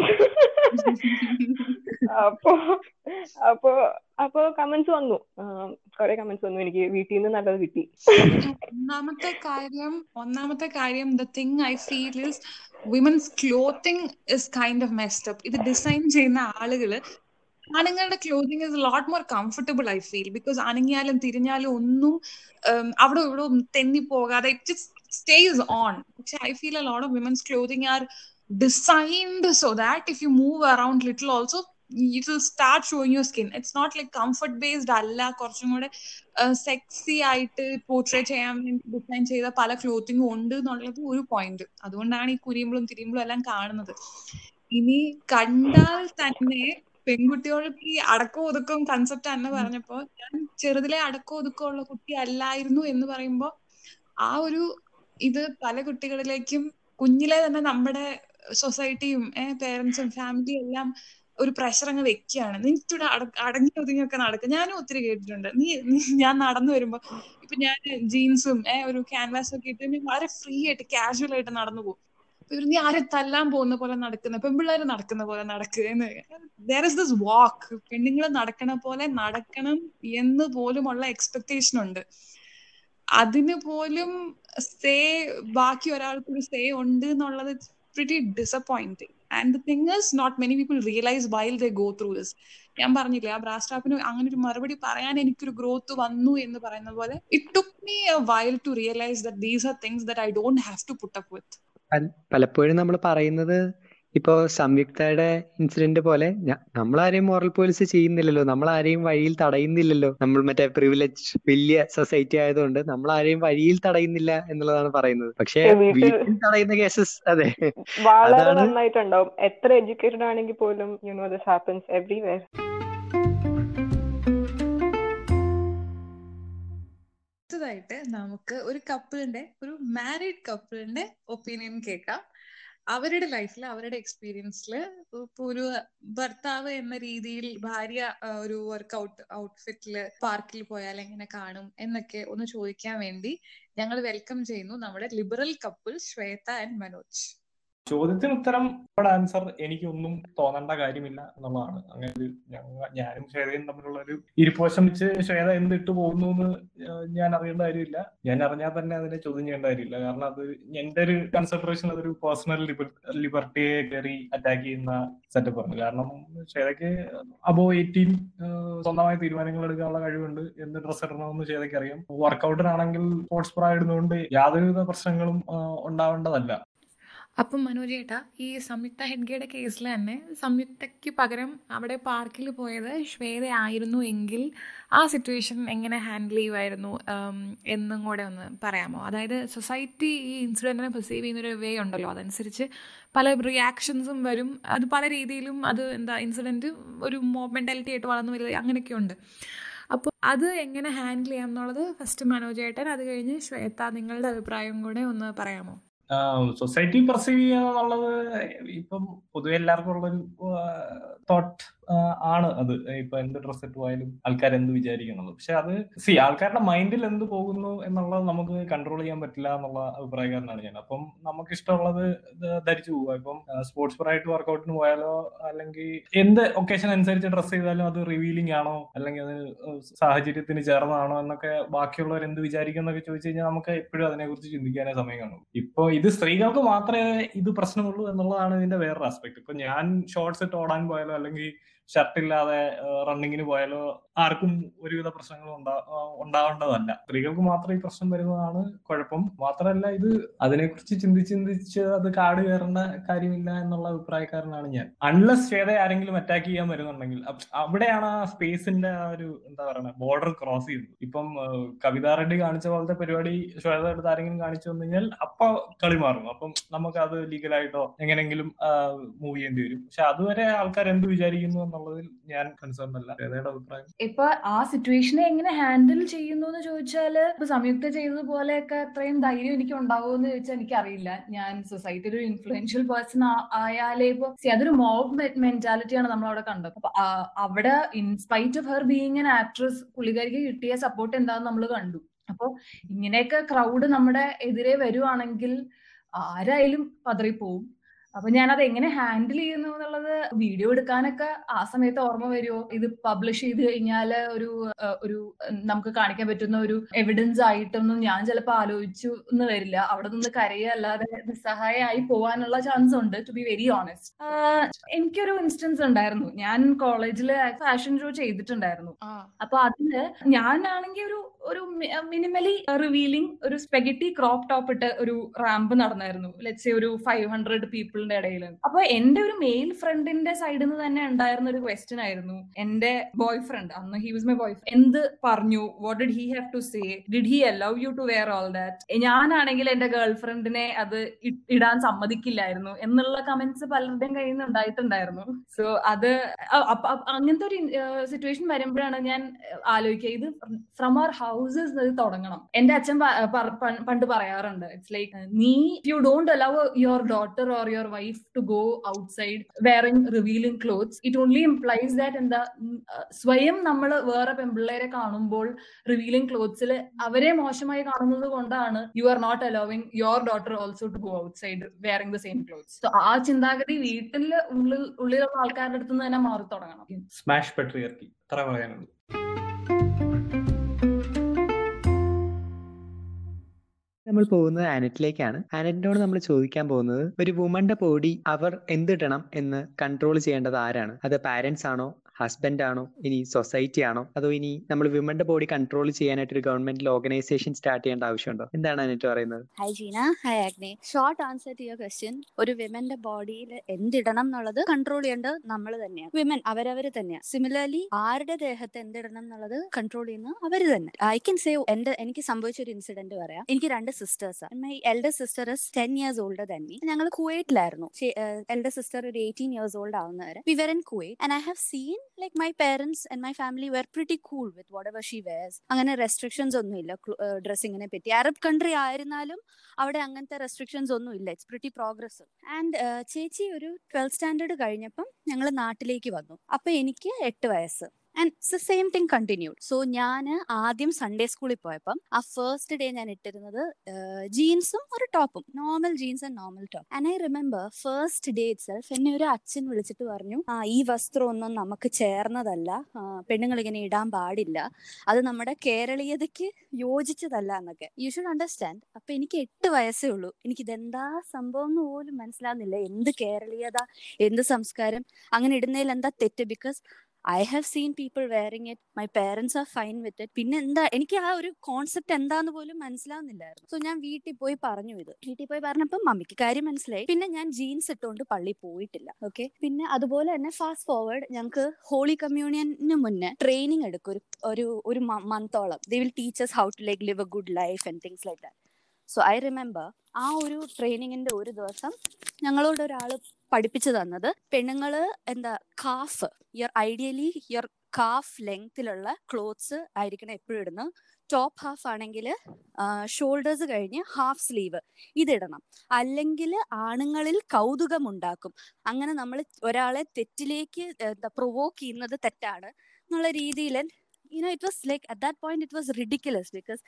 D: അപ്പൊ അപ്പൊ അപ്പൊ കമന്റ്സ് വന്നു കുറെ കമന്റ്സ് വന്നു എനിക്ക് വീട്ടിൽ നിന്ന് നല്ലത് കിട്ടി
C: ഒന്നാമത്തെ കാര്യം ഒന്നാമത്തെ കാര്യം the thing I feel is women's clothing is kind of messed up ഇത് ഡിസൈൻ ചെയ്യുന്ന ആളുകള് ആണുങ്ങളുടെ clothing is lot more comfortable I feel because അനങ്ങിയാലും തിരിഞ്ഞാലും ഒന്നും ഉം, അവിടെ ഇവിടെ ഒന്നും തെന്നി പോകാതെ ഇറ്റ് സ്റ്റേസ് ഓൺ പക്ഷെ I feel a lot of women's clothing are designed so that if you move around little also it will start showing your skin it's not like comfort based അല്ല കുറച്ചും കൂടെ sexy ആയിട്ട് portray ചെയ്യാൻ വേണ്ടി design ചെയ്ത പല ക്ലോത്തിങ്ങും ഉണ്ട് എന്നുള്ളത് ഒരു പോയിന്റ് അതുകൊണ്ടാണ് ഈ കുരിയുമ്പോഴും തിരിയുമ്പോഴും എല്ലാം കാണുന്നത് ഇനി കണ്ടാൽ തന്നെ പെൺകുട്ടികൾക്ക് ഈ അടക്കം ഒതുക്കം കൺസെപ്റ്റ് തന്നെ പറഞ്ഞപ്പോ ഞാൻ ചെറുതിലെ അടക്കം ഒതുക്കം ഉള്ള കുട്ടി അല്ലായിരുന്നു എന്ന് പറയുമ്പോ ആ ഒരു ഇത് പല കുട്ടികളിലേക്കും കുഞ്ഞിലെ തന്നെ നമ്മുടെ സൊസൈറ്റിയും പേരൻസും ഫാമിലിയും എല്ലാം ഒരു പ്രഷർ അങ്ങ് വെക്കുകയാണ് നിനക്കിവിടെ അടങ്ങി ഒതുങ്ങിയൊക്കെ നടക്കുക ഞാനും ഒത്തിരി കേട്ടിട്ടുണ്ട് നീ നീ- ഞാൻ നടന്നു വരുമ്പോ ഇപ്പൊ ഞാൻ ജീൻസും ഏഹ് ഒരു ക്യാൻവാസും ഒക്കെ ഇട്ട് ഞാൻ വളരെ ഫ്രീ ആയിട്ട് കാഷ്വൽ ആയിട്ട് നടന്നു പോകും അപ്പൊ ഇവര് നീ ആരെ തല്ലാൻ പോകുന്ന പോലെ നടക്കുന്ന പെൺപിള്ളേര് നടക്കുന്ന പോലെ നടക്കുക ദർ ഇസ് ദിസ് വാക്ക് പെണ്ണുങ്ങൾ നടക്കണ പോലെ നടക്കണം എന്ന് പോലുമുള്ള എക്സ്പെക്ടേഷൻ ഉണ്ട് അതിന് പോലും സേ ബാക്കി ഒരാൾക്ക് ഒരു സേ ഉണ്ട് എന്നുള്ളത് pretty disappointing and the thing is not many people realise while they go through this ഞാൻ പറഞ്ഞില്ലേ ആ ബ്രാസ് സ്റ്റാപ്പിന് അങ്ങനെ ഒരു മറുപടി പറയാൻ എനിക്കൊരു ഗ്രോത്ത് വന്നു എന്ന് പറയുന്ന പോലെ it took me a while to realise that these are things that I don't have to put up with
B: പല- പലപ്പോഴും നമ്മൾ പറയുന്നത് ഇപ്പോ സംയുക്തയുടെ ഇൻസിഡന്റ് പോലെ ഞ- നമ്മളാരെയും മോറൽ പോലീസ് ചെയ്യുന്നില്ലല്ലോ നമ്മൾ ആരെയും വഴിയിൽ തടയുന്നില്ലല്ലോ നമ്മൾ മറ്റേ പ്രിവിലേജ് വലിയ സൊസൈറ്റി ആയതുകൊണ്ട് നമ്മൾ ആരെയും വഴിയിൽ തടയുന്നില്ല എന്നുള്ളതാണ് പറയുന്നത് പക്ഷേ
D: ഏ, വീട്ടിൽ-
B: വീട്ടിൽ തടയുന്ന കേസസ് അതെ
D: വളരെ
B: അതാണ്
D: നന്നായിട്ടുണ്ടാവും എത്ര എഡ്യൂക്കേറ്റഡ് ആണെങ്കിൽ പോലും you know this happens everywhere
C: അടുത്തതായിട്ട് നമുക്ക് ഒരു കപ്പിളിന്റെ ഒരു മാരീഡ് കപ്പിളിന്റെ ഒപ്പീനിയൻ കേൾക്കാം അവരുടെ ലൈഫിൽ അവരുടെ എക്സ്പീരിയൻസിൽ ഇപ്പൊ ഒരു ഭർത്താവ് എന്ന രീതിയിൽ ഭാര്യ ആ, ഒരു വർക്കൗട്ട് ഔട്ട്ഫിറ്റില് പാർക്കിൽ പോയാൽ എങ്ങനെ കാണും എന്നൊക്കെ ഒന്ന് ചോദിക്കാൻ വേണ്ടി ഞങ്ങൾ വെൽക്കം ചെയ്യുന്നു നമ്മുടെ liberal couple Shweta and Manoj
E: ചോദ്യത്തിന് ഉത്തരം ആൻസർ എനിക്കൊന്നും തോന്നേണ്ട കാര്യമില്ല എന്നുള്ളതാണ് അങ്ങനെ ഒരു ഞങ്ങ ഞാനും ശ്വേതയും തമ്മിലുള്ള ഒരു ഇരിപ്പോശം വെച്ച് ശ്വേത എന്തിട്ട് പോകുന്നു എന്ന് ഏഹ് ഞാൻ അറിയേണ്ട കാര്യമില്ല ഞാൻ അറിഞ്ഞാൽ തന്നെ അതിനെ ചോദ്യം ചെയ്യേണ്ട കാര്യമില്ല കാരണം അത് എന്റെ ഒരു കൺസിഡറേഷൻ അതൊരു പേഴ്സണൽ ലിബർട്ടിയെ കയറി അറ്റാക്ക് ചെയ്യുന്ന സെറ്റപ്പ് ആണ് കാരണം ശ്വേതയ്ക്ക് അബോ എയ്റ്റീൻ സ്വന്തമായി തീരുമാനങ്ങൾ എടുക്കാനുള്ള കഴിവുണ്ട് എന്ത് ഡ്രസ്സ് ഇടണമെന്ന് ശ്വേതയ്ക്ക് അറിയാം വർക്കൗട്ടിനാണെങ്കിൽ സ്പോർട്സ് ബ്രാ ഇടുന്നതുകൊണ്ട് യാതൊരുവിധ പ്രശ്നങ്ങളും ആഹ് ഉണ്ടാവേണ്ടതല്ല
C: അപ്പം മനോജ് ചേട്ടാ ഈ സംയുക്ത ഹെഡ്ഗയുടെ കേസിൽ തന്നെ സംയുക്തയ്ക്ക് പകരം അവിടെ പാർക്കിൽ പോയത് ശ്വേത ആയിരുന്നു എങ്കിൽ ആ സിറ്റുവേഷൻ എങ്ങനെ ഹാൻഡിൽ ചെയ്യുമായിരുന്നു ഉം, എന്നും കൂടെ ഒന്ന് പറയാമോ അതായത് സൊസൈറ്റി ഈ ഇൻസിഡൻറ്റിനെ പെർസീവ് ചെയ്യുന്നൊരു വേ ഉണ്ടല്ലോ അതനുസരിച്ച് പല റിയാക്ഷൻസും വരും അത് പല രീതിയിലും അത് എന്താ ഇൻസിഡൻറ്റ് ഒരു മോബ് മെൻറ്റാലിറ്റി ആയിട്ട് വളർന്നു വരുന്നത് അങ്ങനെയൊക്കെ ഉണ്ട് അപ്പോൾ അത് എങ്ങനെ ഹാൻഡിൽ ചെയ്യാം എന്നുള്ളത് ഫസ്റ്റ് മനോജ് ചേട്ടൻ അത് കഴിഞ്ഞ് ശ്വേത നിങ്ങളുടെ അഭിപ്രായം കൂടെ ഒന്ന് പറയാമോ
E: സൊസൈറ്റി പെർസീവ് ചെയ്യുക എന്നുള്ളത് ഇപ്പം പൊതുവെ എല്ലാവർക്കും ഉള്ളൊരു തോട്ട് ആണ് അത് ഇപ്പൊ എന്ത് ഡ്രസ് ഇട്ട് പോയാലും ആൾക്കാർ എന്ത് വിചാരിക്കുന്നത് പക്ഷെ അത് സി ആൾക്കാരുടെ മൈൻഡിൽ എന്ത് പോകുന്നു എന്നുള്ളത് നമുക്ക് കൺട്രോൾ ചെയ്യാൻ പറ്റില്ല എന്നുള്ള അഭിപ്രായക്കാരനാണ് ഞാൻ അപ്പം നമുക്ക് ഇഷ്ടമുള്ളത് ഇത് ധരിച്ചു പോവുക ഇപ്പം സ്പോർട്സ് പറായിട്ട് വർക്കൗട്ടിന് പോയാലോ അല്ലെങ്കിൽ എന്ത് ഒക്കേഷൻ അനുസരിച്ച് ഡ്രസ് ചെയ്താലും അത് റിവീലിംഗ് ആണോ അല്ലെങ്കിൽ അത് സാഹചര്യത്തിന് ചേർന്നതാണോ എന്നൊക്കെ ബാക്കിയുള്ളവർ എന്ത് വിചാരിക്കും എന്നൊക്കെ ചോദിച്ചു കഴിഞ്ഞാൽ നമുക്ക് എപ്പോഴും അതിനെക്കുറിച്ച് ചിന്തിക്കാനേ സമയം കാണും ഇപ്പൊ ഇത് സ്ത്രീകൾക്ക് മാത്രമേ ഇത് പ്രശ്നമുള്ളൂ എന്നുള്ളതാണ് ഇതിന്റെ വേറൊരു ആസ്പെക്ട് ഇപ്പൊ ഞാൻ ഷോർട്സ് ഇട്ട് ഓടാൻ പോയാലോ അല്ലെങ്കിൽ ഷർട്ട് ഇല്ലാതെ റണ്ണിങ്ങിന് പോയാലോ ആർക്കും ഒരുവിധ പ്രശ്നങ്ങളും ഉണ്ടാ ആ, ഉണ്ടാവേണ്ടതല്ല സ്ത്രീകൾക്ക് മാത്രം ഈ പ്രശ്നം വരുന്നതാണ് കുഴപ്പം മാത്രമല്ല ഇത് അതിനെക്കുറിച്ച് ചിന്തിച്ച് ചിന്തിച്ച് അത് കാട് കയറേണ്ട കാര്യമില്ല എന്നുള്ള അഭിപ്രായക്കാരനാണ് ഞാൻ അൺലെസ് ശ്വേത ആരെങ്കിലും അറ്റാക്ക് ചെയ്യാൻ വരുന്നുണ്ടെങ്കിൽ അപ്- അവിടെയാണ് ആ സ്പേസിന്റെ ആ ഒരു എന്താ പറയുക ബോർഡർ ക്രോസ് ചെയ്യുന്നത് ഇപ്പം ആ, കവിതാ റെഡ്ഡി കാണിച്ച പോലത്തെ പരിപാടി ശ്വേത എടുത്ത് ആരെങ്കിലും കാണിച്ചു വന്നു കഴിഞ്ഞാൽ അപ്പൊ കളി മാറും അപ്പം നമുക്ക് അത് ലീഗലായിട്ടോ എങ്ങനെങ്കിലും മൂവ് ചെയ്യേണ്ടി വരും പക്ഷെ അതുവരെ ആൾക്കാർ എന്ത് വിചാരിക്കുന്നു എന്നുള്ളതിൽ ഞാൻ കൺസേൺ അല്ല ശ്വേതയുടെ അഭിപ്രായം
F: ഇപ്പൊ ആ സിറ്റുവേഷനെ എങ്ങനെ ഹാൻഡിൽ ചെയ്യുന്നു എന്ന് ചോദിച്ചാല് ഇപ്പൊ സംയുക്ത ചെയ്തതുപോലെയൊക്കെ അത്രയും ധൈര്യം എനിക്ക് ഉണ്ടാവുമോ എന്ന് ചോദിച്ചാൽ എനിക്കറിയില്ല ഞാൻ സൊസൈറ്റിയിൽ ഒരു ഇൻഫ്ലുവൻഷ്യൽ പേഴ്സൺ ആയാലേ ഇപ്പൊ see, അതൊരു മോബ് മെന്റാലിറ്റിയാണ് നമ്മൾ അവിടെ കണ്ടത് അപ്പൊ ആ- അവിടെ in spite of her being an actress പുള്ളിക്കാരിക്ക് കിട്ടിയ സപ്പോർട്ട് എന്താണെന്ന് നമ്മൾ കണ്ടു അപ്പൊ ഇങ്ങനെയൊക്കെ ക്രൗഡ് നമ്മുടെ എതിരെ വരുവാണെങ്കിൽ ആരായാലും പതറിപ്പോവും അപ്പൊ ഞാൻ അത് എങ്ങനെ ഹാൻഡിൽ ചെയ്യുന്നു എന്നുള്ളത് വീഡിയോ എടുക്കാനൊക്കെ ആ സമയത്ത് ഓർമ്മ വരുമോ ഇത് പബ്ലിഷ് ചെയ്ത് കഴിഞ്ഞാല് ഒരു ഏഹ്, ഒരു ഉം, നമുക്ക് കാണിക്കാൻ പറ്റുന്ന ഒരു എവിഡൻസ് ആയിട്ടൊന്നും ഞാൻ ചിലപ്പോൾ ആലോചിച്ചു എന്ന് വരില്ല അവിടെ നിന്ന് കരയല്ലാതെ നിസ്സഹായമായി പോകാനുള്ള ചാൻസ് ഉണ്ട് ടു ബി വെരി ഓണസ്റ്റ് എനിക്കൊരു ഇൻസ്റ്റൻസ് ഉണ്ടായിരുന്നു ഞാൻ കോളേജിൽ ഫാഷൻ ഷോ ചെയ്തിട്ടുണ്ടായിരുന്നു
C: ആ
F: അപ്പൊ അതില് ഞാനാണെങ്കിൽ ഒരു ഒരു മിനിമലി റിവീലിംഗ് ഒരു സ്പെഗറ്റി ക്രോപ്പ് ടോപ്പ് ഇട്ട് ഒരു റാമ്പ് നടന്നായിരുന്നു ലെറ്റ്സ് ഒരു ഫൈവ് ഹൺഡ്രഡ് പീപ്പിളിന്റെ ഇടയിൽ അപ്പൊ എന്റെ ഒരു മെയിൽ ഫ്രണ്ടിന്റെ സൈഡിൽ നിന്ന് തന്നെ ഉണ്ടായിരുന്ന ഒരു ക്വസ്റ്റ്യൻ ആയിരുന്നു എന്റെ ബോയ് ഫ്രണ്ട് അന്ന് ഹി വാസ് മൈ ബോയ് എന്ത് പറഞ്ഞു what did he have to say did he allow you to wear all that ഞാനാണെങ്കിൽ എന്റെ ഗേൾ ഫ്രണ്ടിനെ അത് ഇ- ഇടാൻ സമ്മതിക്കില്ലായിരുന്നു എന്നുള്ള കമന്റ്സ് പലരുടെയും കയ്യിൽ നിന്ന് ഉണ്ടായിട്ടുണ്ടായിരുന്നു സോ അത് അ- അപ്പ- അപ്പ- അങ്ങനത്തെ ഒരു സിറ്റുവേഷൻ വരുമ്പോഴാണ് ഞാൻ ആലോചിക്കുക ഇത് ഫ്രം അവർ ഹൗസസ് ഇത് തുടങ്ങണം എന്റെ അച്ഛൻ പ- പ- പ- പണ്ട് പറയാറുണ്ട് ഇറ്റ്സ് ലൈക്ക് നീ you don't allow your daughter or your wife to go outside wearing revealing clothes it only implies that എന്താ ഉം, അഹ് സ്വയം നമ്മൾ വേറെ പെൺപിള്ളേരെ കാണുമ്പോൾ റിവീലിംഗ് ക്ലോത്ത്സിൽ അവരെ മോശമായി കാണുന്നത് കൊണ്ടാണ് you are not allowing your daughter also to go outside wearing the same clothes so ആ ചിന്താഗതി വീട്ടിൽ ഉള്ളിൽ ഉള്ളിലുള്ള ആൾക്കാരുടെ അടുത്ത് നിന്ന് തന്നെ മാറി തുടങ്ങണം
E: സ്മാഷ് പെട്രിയർക്കി ഇത്ര പറയാനുള്ളൂ
B: നമ്മൾ പോകുന്നത് ആനറ്റിലേക്കാണ് ആനറ്റിനോട് നമ്മൾ ചോദിക്കാൻ പോകുന്നത് ഒരു വുമന്റെ ബോഡി അവർ എന്തിടണം എന്ന് കൺട്രോൾ ചെയ്യേണ്ടത് ആരാണ് അത് പാരന്റ്സ് ആണോ ഹസ്ബൻഡ് ആണോ ഇനി സൊസൈറ്റി ആണോ അതോ ഇനി നമ്മൾ വിമന്റെ ബോഡി കൺട്രോൾ ചെയ്യാനായിട്ട് ഒരു ഗവൺമെന്റിൽ ഓർഗനൈസേഷൻ സ്റ്റാർട്ട് ചെയ്യേണ്ട ആവശ്യമുണ്ടോ എന്താണ് അനറ്റ് പറയുന്നത്
G: ഹൈ ജീന ഹൈ ആഗ്നെ short answer to your question ഒരു വിമന്റെ ബോഡിയിൽ എന്തിടണം എന്നുള്ളത് കൺട്രോൾ ചെയ്യേണ്ടത് നമ്മൾ തന്നെയാണ് വിമൻ അവരവര് തന്നെയാണ് സിമിലർലി ആരുടെ ദേഹത്ത് എന്തിടണം എന്നുള്ളത് കൺട്രോൾ ചെയ്യുന്നത് അവര് തന്നെ ഐ കൻ സേ എന്റെ എനിക്ക് സംഭവിച്ച ഒരു ഇൻസിഡന്റ് പറയാം എനിക്ക് രണ്ട് sisters my elder sister is ten years older than me ഞങ്ങൾ കുവൈറ്റിലായിരുന്നു എൽഡർ സിസ്റ്റർ ഒരു എയ്റ്റീൻ ഇയേഴ്സ് ഓൾഡ് ആവുന്നവരെ we were in Kuwait and I have seen like my parents and my family were pretty cool with whatever she wears അങ്ങനെ restrictions ഒന്നുമില്ല ഡ്രസ്സിങ്ങിനെ പറ്റി Arab country ആയിരുന്നാലും അവിടെ അങ്ങനത്തെ റെസ്ട്രിക്ഷൻസ് ഒന്നും ഇല്ല ഇറ്റ്സ് പ്രിറ്റി പ്രോഗ്രസ് ആൻഡ് ചേച്ചി ഒരു ട്വൽത്ത് സ്റ്റാൻഡേർഡ് കഴിഞ്ഞപ്പം ഞങ്ങൾ നാട്ടിലേക്ക് വന്നു അപ്പൊ എനിക്ക് എട്ട് വയസ്സ് and it's same thing continued so ഞാൻ ആദ്യം സൺഡേ സ്കൂളിൽ പോയപ്പം ആ ഫസ്റ്റ് ഡേ ഞാൻ ഇട്ടിരുന്നത് ജീൻസും ഒരു ടോപ്പും normal jeans and normal top and I remember first day itself എന്നെ ഒരു അച്ഛൻ വിളിച്ചിട്ട് പറഞ്ഞു ആ ഈ വസ്ത്രം ഒന്നും നമുക്ക് ചേർന്നതല്ല പെണ്ണുങ്ങൾ ഇങ്ങനെ ഇടാൻ പാടില്ല അത് നമ്മുടെ കേരളീയതയ്ക്ക് യോജിച്ചതല്ല എന്നൊക്കെ യു ഷുഡ് അണ്ടർസ്റ്റാൻഡ് അപ്പൊ എനിക്ക് എട്ട് വയസ്സേ ഉള്ളൂ എനിക്ക് ഇതെന്താ സംഭവം എന്ന് പോലും മനസ്സിലാവുന്നില്ല എന്ത് കേരളീയത എന്ത് സംസ്കാരം അങ്ങനെ ഇടുന്നതിൽ എന്താ തെറ്റ് because I have seen people wearing it my parents are fine with it പിന്നെ എന്താ എനിക്ക് ആ ഒരു കോൺസെപ്റ്റ് എന്താന്ന് പോലും മനസ്സിലാവുന്നില്ലായിരുന്നു സോ ഞാൻ വീട്ടിൽ പോയി പറഞ്ഞു ഇത് വീട്ടിൽ പോയി പറഞ്ഞപ്പോൾ മമ്മിക്ക് കാര്യം മനസ്സിലായി പിന്നെ ഞാൻ ജീൻസ് ഇട്ടുകൊണ്ട് പള്ളി പോയിട്ടില്ല ഓക്കെ പിന്നെ അതുപോലെ തന്നെ ഫാസ്റ്റ് ഫോർവേഡ് ഞങ്ങൾക്ക് ഹോളി കമ്മ്യൂണിയന് മുന്നേ ട്രെയിനിങ് എടുക്കും ഒരു ഒരു ഒരു മന്തോളം they will teachers how to like live a good life and things like that so I remember ആ ഒരു ട്രെയിനിങ്ങിന്റെ ഒരു ദിവസം ഞങ്ങളോട് ഒരാൾ പഠിപ്പിച്ചു തന്നത് പെണ്ണുങ്ങള് എന്താ calf or ideally or calf ലെങ്തിലുള്ള ക്ലോത്ത്സ് ആയിരിക്കണം എപ്പോഴും ഇടുന്നത് ടോപ്പ് ഹാഫ് ആണെങ്കിൽ ഷോൾഡേഴ്സ് കഴിഞ്ഞ് ഹാഫ് സ്ലീവ് ഇതിടണം അല്ലെങ്കിൽ ആണുങ്ങളിൽ കൗതുകം ഉണ്ടാക്കും അങ്ങനെ നമ്മൾ ഒരാളെ തെറ്റിലേക്ക് എന്താ പ്രൊവോക്ക് ചെയ്യുന്നത് തെറ്റാണ് എന്നുള്ള രീതിയിൽ you know it was like at that point it was ridiculous because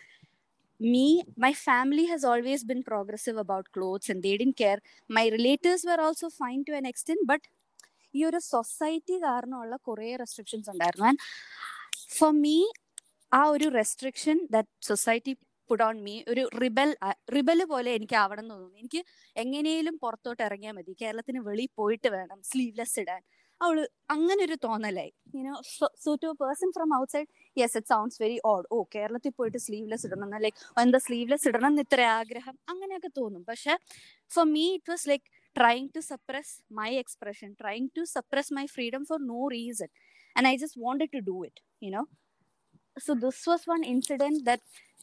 G: me my family has always been progressive about clothes and they didn't care my relatives were also fine to an extent but ഈ ഒരു society കാരണമുള്ള കുറേ restrictions ഉണ്ടായിരുന്നു and four me ആ ഒരു restriction that society put on me ഒരു rebel rebel പോലെ എനിക്ക് ആവണം എന്ന് തോന്നുന്നു എനിക്ക് എങ്ങനെയും പുറത്തോട്ട് ഇറങ്ങിയാൽ മതി കേരളത്തിന് വെളിയിൽ പോയിട്ട് വേണം സ്ലീവ്ലെസ് ഇടാൻ അവള് അങ്ങനെ ഒരു തോന്നലായി you know so to a person from outside yes it sounds very odd oh കേരളത്തിൽ പോയിട്ട് സ്ലീവ്ലെസ് ഇടണം ലൈക്ക് എന്താ സ്ലീവ്ലെസ് ഇടണം എന്ന് ഇത്ര ആഗ്രഹം അങ്ങനെയൊക്കെ തോന്നും പക്ഷെ for me it was like trying to suppress my expression, trying to suppress my freedom for no reason. And I just wanted to do it, you know. So this was one incident that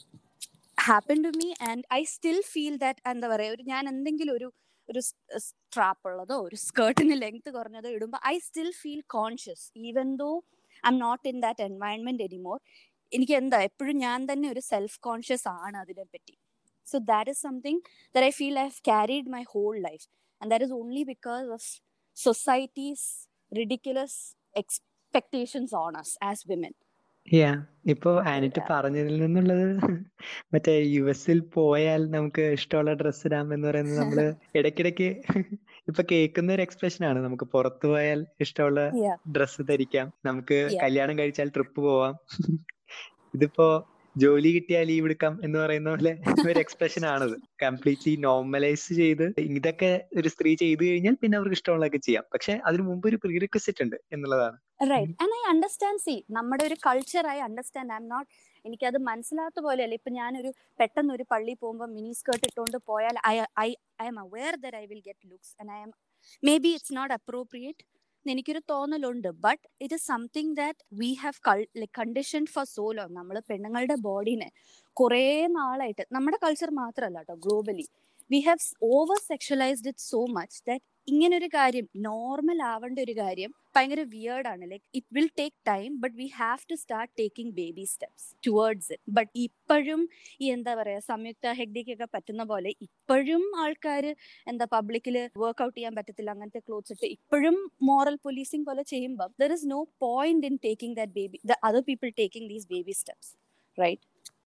G: happened to me, and I still feel that എന്താ പറയുക ഒരു ഞാൻ എന്തെങ്കിലും ഒരു ഒരു strap ഉള്ളതോ ഒരു സ്കേർട്ടിന് length കുറഞ്ഞതോ ഇടുമ്പോൾ I still feel conscious even though I'm not in that environment anymore എനിക്ക് എന്താ എപ്പോഴും ഞാൻ തന്നെ ഒരു സെൽഫ് കോൺഷ്യസ് ആണ് അതിനെപ്പറ്റി so that is something that I feel I have carried my whole life and that is only because of society's ridiculous expectations on us as women
B: yeah ഇപ്പൊ ആനിറ്റ് പറഞ്ഞതിൽ നിന്നുള്ളത് മറ്റേ യു എസിൽ പോയാൽ നമുക്ക് ഇഷ്ടമുള്ള ഡ്രസ്സ് ഇടാം എന്ന് പറയുന്നത് നമ്മള് ഇടയ്ക്കിടയ്ക്ക് ഇപ്പൊ കേൾക്കുന്ന ഒരു എക്സ്പ്രഷൻ ആണ് നമുക്ക് പുറത്തു പോയാൽ ഇഷ്ടമുള്ള
G: Yeah.
B: ഡ്രസ്സ് ധരിക്കാം നമുക്ക്
G: Yeah.
B: കല്യാണം കഴിച്ചാൽ ട്രിപ്പ് പോവാം ഇതിപ്പോ ജോലി കിട്ടിയാൽ ലീവ് എടുക്കാം എന്ന് പറയുന്ന പോലെ ഒരു എക്സ്പ്രഷൻ ആണത് കംപ്ലീറ്റ്ലി നോർമലൈസ് ചെയ്ത് ഇതൊക്കെ ഒരു സ്ത്രീ ചെയ്തു കഴിഞ്ഞാൽ പിന്നെ അവർക്ക് ഇഷ്ടമുള്ളതൊക്കെ ചെയ്യാം പക്ഷെ അതിനു മുമ്പ് ഒരു പ്രീ റിക്വസിറ്റ് ഉണ്ട് എന്നുള്ളതാണ്
G: right and I understand see നമ്മുടെ ഒരു culture I understand I'm not എനിക്കത് മനസ്സിലാത്ത പോലെയല്ല ഇപ്പൊ ഞാനൊരു പെട്ടെന്ന് ഒരു പള്ളി പോകുമ്പോൾ മിനി സ്കേർട്ട് ഇട്ടുകൊണ്ട് പോയാൽ I I I'm aware there I will get looks and I'm maybe it's not appropriate എനിക്കൊരു തോന്നലുണ്ട് but it is something that we have like condition for so long നമ്മൾ പെണ്ണുങ്ങളുടെ ബോഡീനെ കുറേ നാളായിട്ട് നമ്മുടെ കൾച്ചർ മാത്രമല്ല കേട്ടോ globally we have over sexualised it so much that ഇങ്ങനെ ഒരു കാര്യം നോർമൽ ആവേണ്ട ഒരു കാര്യം ഭയങ്കര വിയേർഡ് ആണ് like it will take time but we have to start taking baby steps towards it but ഇപ്പോഴും ഈ എന്താ പറയാ സംയുക്ത ഹെഗ്ഡിക്കൊക്കെ പറ്റുന്ന പോലെ ഇപ്പോഴും ആൾക്കാർ എന്താ പബ്ലിക്കിൽ വർക്ക്ഔട്ട് ചെയ്യാൻ പറ്റത്തില്ല അങ്ങനത്തെ ക്ലോത്ത്സ് ഇട്ട് ഇപ്പോഴും മോറൽ പോലീസിങ് പോലെ ചെയ്യുമ്പോൾ there is no point in taking that baby the other people taking these baby steps right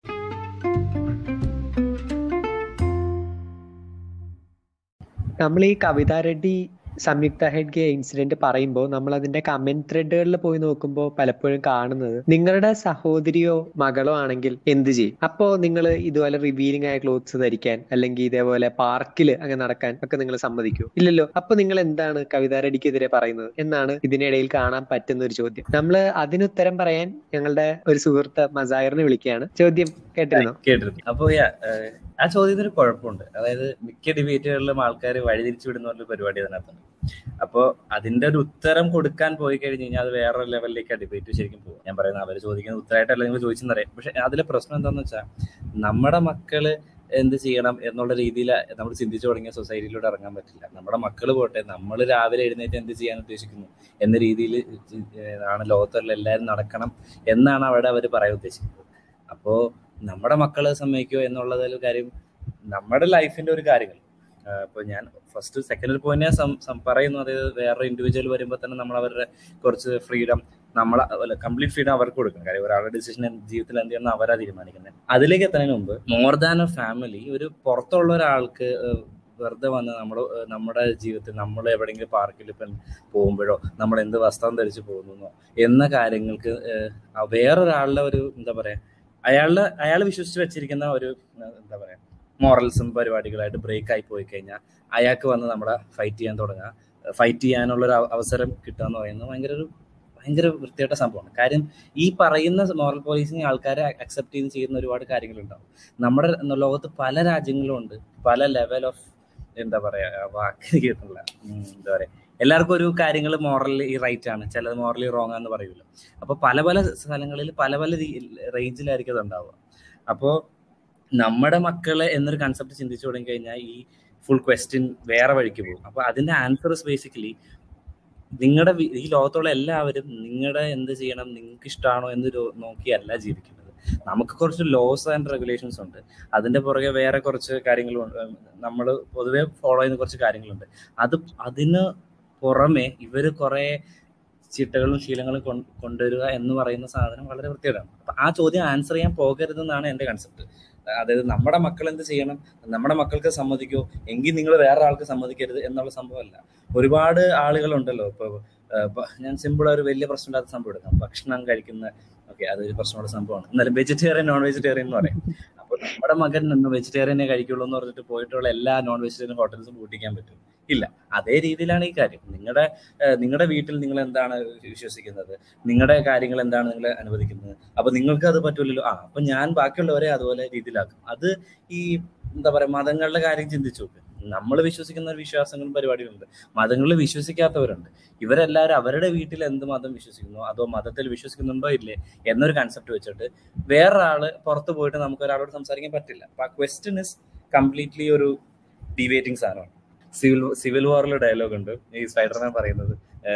B: നമ്മൾ ഈ കവിത റെഡ്ഡി സംയുക്ത ഹെഡ്ഗെ ഇൻസിഡന്റ് പറയുമ്പോൾ നമ്മൾ അതിന്റെ കമന്റ് ത്രെഡുകളിൽ പോയി നോക്കുമ്പോൾ പലപ്പോഴും കാണുന്നത് നിങ്ങളുടെ സഹോദരിയോ മകളോ ആണെങ്കിൽ എന്ത് ചെയ്യും അപ്പോ നിങ്ങൾ ഇതുപോലെ റിവീലിംഗ് ആയ ക്ലോത്ത്സ് ധരിക്കാൻ അല്ലെങ്കിൽ ഇതേപോലെ പാർക്കിൽ അങ്ങനെ നടക്കാൻ ഒക്കെ നിങ്ങൾ സമ്മതിക്കൂ ഇല്ലല്ലോ അപ്പൊ നിങ്ങൾ എന്താണ് കവിത റെഡ്ഡിക്കെതിരെ പറയുന്നത് എന്നാണ് ഇതിനിടയിൽ കാണാൻ പറ്റുന്ന ഒരു ചോദ്യം നമ്മൾ അതിനുത്തരം പറയാൻ ഞങ്ങളുടെ ഒരു സുഹൃത്ത് മസായറിനെ വിളിക്കുകയാണ് ചോദ്യം കേട്ടിരുന്നോ
H: കേട്ടിരുന്നു അപ്പൊ yeah, ഏഹ്, ആ ചോദ്യത്തിന് ഒരു കുഴപ്പമുണ്ട് അതായത് മിക്ക ഡിബേറ്റുകളിലും ആൾക്കാർ വഴിതിരിച്ചു വിടുന്ന ഒരു പരിപാടി അതിനകത്തുണ്ട് അപ്പോ അതിന്റെ ഒരു ഉത്തരം കൊടുക്കാൻ പോയി കഴിഞ്ഞ് കഴിഞ്ഞാൽ അത് വേറെ ലെവലിലേക്ക് ഡിബേറ്റ് ശരിക്കും പോകും ഞാൻ പറയുന്നത് അവർ ചോദിക്കുന്ന ഉത്തരമായിട്ടല്ല നിങ്ങൾ ചോദിച്ചെന്നറിയാം പക്ഷെ അതിലെ പ്രശ്നം എന്താന്ന് വെച്ചാൽ നമ്മുടെ മക്കള് എന്ത് ചെയ്യണം എന്നുള്ള രീതിയിൽ നമ്മൾ ചിന്തിച്ചു തുടങ്ങിയ സൊസൈറ്റിയിലൂടെ ഇറങ്ങാൻ പറ്റില്ല നമ്മുടെ മക്കൾ പോട്ടെ നമ്മൾ രാവിലെ എഴുന്നേറ്റ് എന്ത് ചെയ്യാൻ ഉദ്ദേശിക്കുന്നു എന്ന രീതിയിൽ ആണ് ലോകത്തുള്ള എല്ലാവരും നടക്കണം എന്നാണ് അവിടെ അവർ പറയാൻ ഉദ്ദേശിക്കുന്നത് അപ്പോൾ നമ്മുടെ മക്കളെ സമ്മതിക്കുമോ എന്നുള്ളതിൽ കാര്യം നമ്മുടെ ലൈഫിന്റെ ഒരു കാര്യങ്ങൾ ഇപ്പോൾ ഞാൻ ഫസ്റ്റ് സെക്കൻഡ് പോയിന്റ് ഞാൻ പറയുന്നു അതായത് വേറെ ഇൻഡിവിജ്വൽ വരുമ്പോൾ തന്നെ നമ്മൾ അവരുടെ കുറച്ച് ഫ്രീഡം നമ്മൾ അല്ല കംപ്ലീറ്റ് ഫ്രീഡം അവർക്ക് കൊടുക്കണം കാര്യം ഒരാളുടെ ഡിസിഷൻ ജീവിതത്തിൽ എന്ത് ചെയ്യണം അവരാ തീരുമാനിക്കുന്നത് അതിലേക്ക് എത്തുന്നതിന് മുമ്പ് മോർ ദാൻ എ ഫാമിലി ഒരു പുറത്തുള്ള ഒരാൾക്ക് ഏഹ്, വെറുതെ വന്ന് നമ്മുടെ ഏഹ്, നമ്മുടെ ജീവിതത്തിൽ നമ്മൾ എവിടെയെങ്കിലും പാർക്കിൽ ഇപ്പം പോകുമ്പോഴോ നമ്മൾ എന്ത് വസ്ത്രം ധരിച്ച് പോകുന്നോ എന്ന കാര്യങ്ങൾക്ക് ഏഹ്, ആ വേറൊരാളുടെ ഒരു എന്താ പറയാ അയാളുടെ അയാൾ വിശ്വസിച്ച് വെച്ചിരിക്കുന്ന ഒരു ഏഹ്, എന്താ പറയാ മോറൽസും പരിപാടികളായിട്ട് ബ്രേക്ക് ആയി പോയി കഴിഞ്ഞാൽ അയാൾക്ക് വന്ന് നമ്മളെ ഫൈറ്റ് ചെയ്യാൻ തുടങ്ങുക ഫൈറ്റ് ചെയ്യാനുള്ള ഒരു അവ- അവസരം കിട്ടുക എന്ന് പറയുന്നത് ഭയങ്കര ഒരു ഭയങ്കര വൃത്തിയായിട്ട സംഭവമാണ് കാര്യം ഈ പറയുന്ന മോറൽ പോലീസിങ് ആൾക്കാരെ അക്സെപ്റ്റ് ചെയ്ത് ചെയ്യുന്ന ഒരുപാട് കാര്യങ്ങളുണ്ടാവും നമ്മുടെ ലോകത്ത് പല രാജ്യങ്ങളും ഉണ്ട് പല ലെവൽ ഓഫ് എന്താ പറയാ വാക്ക് കേട്ടില്ല എന്താ പറയാ എല്ലാവർക്കും ഒരു കാര്യങ്ങൾ മോറലി റൈറ്റ് ആണ് ചിലത് മോറലി റോങ് ആണെന്ന് പറയൂല അപ്പൊ പല പല സ്ഥലങ്ങളിൽ പല പല റേഞ്ചിലായിരിക്കും അത് ഉണ്ടാവുക അപ്പോൾ നമ്മുടെ മക്കളെ എന്നൊരു കൺസെപ്റ്റ് ചിന്തിച്ചു തുടങ്ങി കഴിഞ്ഞാൽ ഈ ഫുൾ ക്വസ്റ്റ്യൻ വേറെ വഴിക്ക് പോകും അപ്പൊ അതിന്റെ ആൻസർ ബേസിക്കലി നിങ്ങളുടെ ഈ ലോകത്തുള്ള എല്ലാവരും നിങ്ങളുടെ എന്ത് ചെയ്യണം നിങ്ങൾക്ക് ഇഷ്ടമാണോ എന്ന് രോ- നോക്കിയല്ല ജീവിക്കുന്നത് നമുക്ക് കുറച്ച് ലോസ് ആൻഡ് റെഗുലേഷൻസ് ഉണ്ട് അതിന്റെ പുറകെ വേറെ കുറച്ച് കാര്യങ്ങളുണ്ട് നമ്മൾ പൊതുവെ ഫോളോ ചെയ്യുന്ന കുറച്ച് കാര്യങ്ങളുണ്ട് അത് അതിന് പുറമെ ഇവര് കുറെ ചിട്ടകളും ശീലങ്ങളും കൊ- കൊണ്ടുവരിക എന്ന് പറയുന്ന സാധനം വളരെ വൃത്തികേടാണ് അപ്പൊ ആ ചോദ്യം ആൻസർ ചെയ്യാൻ പോകരുതെന്നാണ് എന്റെ കൺസെപ്റ്റ് അതായത് നമ്മുടെ മക്കൾ എന്ത് ചെയ്യണം നമ്മുടെ മക്കൾക്ക് സമ്മതിക്കോ എങ്കിൽ നിങ്ങൾ വേറെ ആൾക്ക് സമ്മതിക്കരുത് എന്നുള്ള സംഭവമല്ല ഒരുപാട് ആളുകളുണ്ടല്ലോ ഇപ്പൊ ഏഹ്, ഇപ്പൊ ഞാൻ സിമ്പിൾ ഒരു വലിയ പ്രശ്നമില്ലാത്ത സംഭവം എടുക്കാം ഭക്ഷണം കഴിക്കുന്ന ഓക്കെ അതൊരു പ്രശ്നമുള്ള സംഭവമാണ് എന്നാലും വെജിറ്റേറിയൻ നോൺ വെജിറ്റേറിയൻ എന്ന് പറയും അപ്പൊ നമ്മുടെ മകൻ വെജിറ്റേറിയനെ കഴിക്കുള്ളൂ എന്ന് പറഞ്ഞിട്ട് പോയിട്ടുള്ള എല്ലാ നോൺ വെജിറ്റേറിയൻ ഹോട്ടൽസും പൂട്ടിക്കാൻ പറ്റും ഇല്ല അതേ രീതിയിലാണ് ഈ കാര്യം നിങ്ങളുടെ നിങ്ങളുടെ വീട്ടിൽ നിങ്ങൾ എന്താണ് വിശ്വസിക്കുന്നത് നിങ്ങളുടെ കാര്യങ്ങൾ എന്താണ് നിങ്ങൾ അനുവദിക്കുന്നത് അപ്പൊ നിങ്ങൾക്ക് അത് പറ്റൂലല്ലോ ആ അപ്പൊ ഞാൻ ബാക്കിയുള്ളവരെ അതുപോലെ രീതിയിലാക്കും അത് ഈ എന്താ പറയാ മതങ്ങളുടെ കാര്യം ചിന്തിച്ചു നോക്ക് നമ്മൾ വിശ്വസിക്കുന്ന വിശ്വാസങ്ങളും പരിപാടികളുണ്ട് മതങ്ങളിൽ വിശ്വസിക്കാത്തവരുണ്ട് ഇവരെല്ലാവരും അവരുടെ വീട്ടിൽ എന്ത് മതം വിശ്വസിക്കുന്നു അതോ മതത്തിൽ വിശ്വസിക്കുന്നുണ്ടോ ഇല്ലേ എന്നൊരു കൺസെപ്റ്റ് വെച്ചിട്ട് വേറൊരാള് പുറത്ത് പോയിട്ട് നമുക്ക് ഒരാളോട് സംസാരിക്കാൻ പറ്റില്ല അപ്പൊ ആ ക്വസ്റ്റ്യൻ ഇസ് കംപ്ലീറ്റ്ലി ഒരു ഡിവേറ്റിംഗ് സാധനമാണ് സിവിൽ സിവിൽ വാറിൽ ഡയലോഗ് ഉണ്ട് ഈ സ്പൈഡർമാൻ പറയുന്നത്